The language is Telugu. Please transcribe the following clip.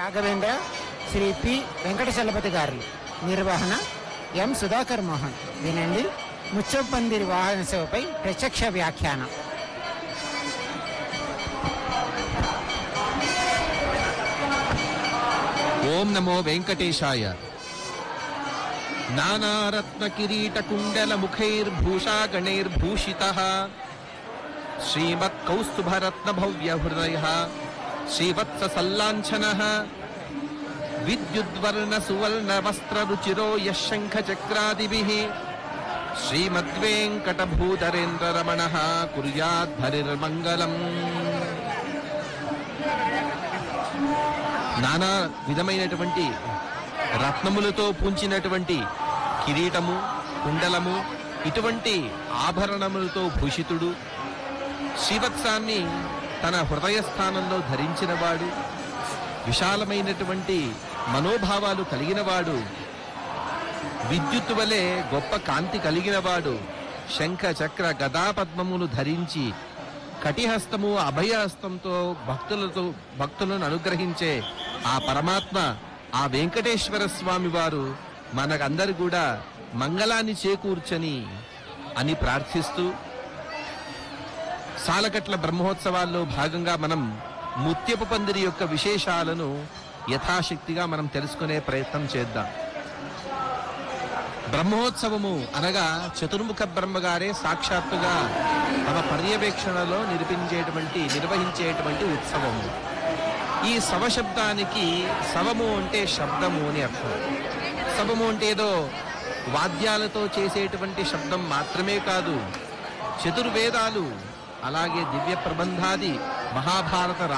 రాఘవేంద్ర శ్రీ పి వెంకటచలపతి గారి నిర్వహణ ఎం సుధాకర్ మోహన్ వినండి ముచ్చప్పందిరి వాహన సేవపై ప్రత్యక్ష వ్యాఖ్యానం ఓం నమో వెంకటేశాయ నానారత్న కిరీట కుండల ముఖైర్భూషా గణైర్భూషిత శ్రీమత్ కౌస్తుభరత్న భవ్య హృదయ శ్రీవత్స సల్లాంఛన విద్యుద్వర్ణ సువర్ణ వస్త్ర రుచిరో యశంఖ చక్రాదిభిః శ్రీమద్వేంకటభూధరేంద్ర రమణ కుర్యాద్ధరిర్మంగళం నానా విధమైనటువంటి రత్నములతో పూంచినటువంటి కిరీటము కుండలము ఇటువంటి ఆభరణములతో భూషితుడు శ్రీవత్సాన్ని తన హృదయ స్థానంలో ధరించినవాడు విశాలమైనటువంటి మనోభావాలు కలిగినవాడు విద్యుత్ వలె గొప్ప కాంతి కలిగినవాడు శంఖ చక్ర గదా పద్మమును ధరించి కటిహస్తము అభయహస్తంతో భక్తులతో భక్తులను అనుగ్రహించే ఆ పరమాత్మ ఆ వెంకటేశ్వర స్వామి వారు మనకందరు కూడా మంగళాన్ని చేకూర్చని అని ప్రార్థిస్తూ సాలకట్ల బ్రహ్మోత్సవాల్లో భాగంగా మనం ముత్యపు పందిరి యొక్క విశేషాలను యథాశక్తిగా మనం తెలుసుకునే ప్రయత్నం చేద్దాం బ్రహ్మోత్సవము అనగా చతుర్ముఖ బ్రహ్మగారే సాక్షాత్తుగా తమ పర్యవేక్షణలో నిర్పించేటువంటి నిర్వహించేటువంటి ఉత్సవము ఈ శవ శబ్దానికి శవము అంటే శబ్దము అని అర్థం శవము అంటే ఏదో వాద్యాలతో చేసేటువంటి శబ్దం మాత్రమే కాదు చతుర్వేదాలు అలాగే దివ్య ప్రబంధాది మహాభారత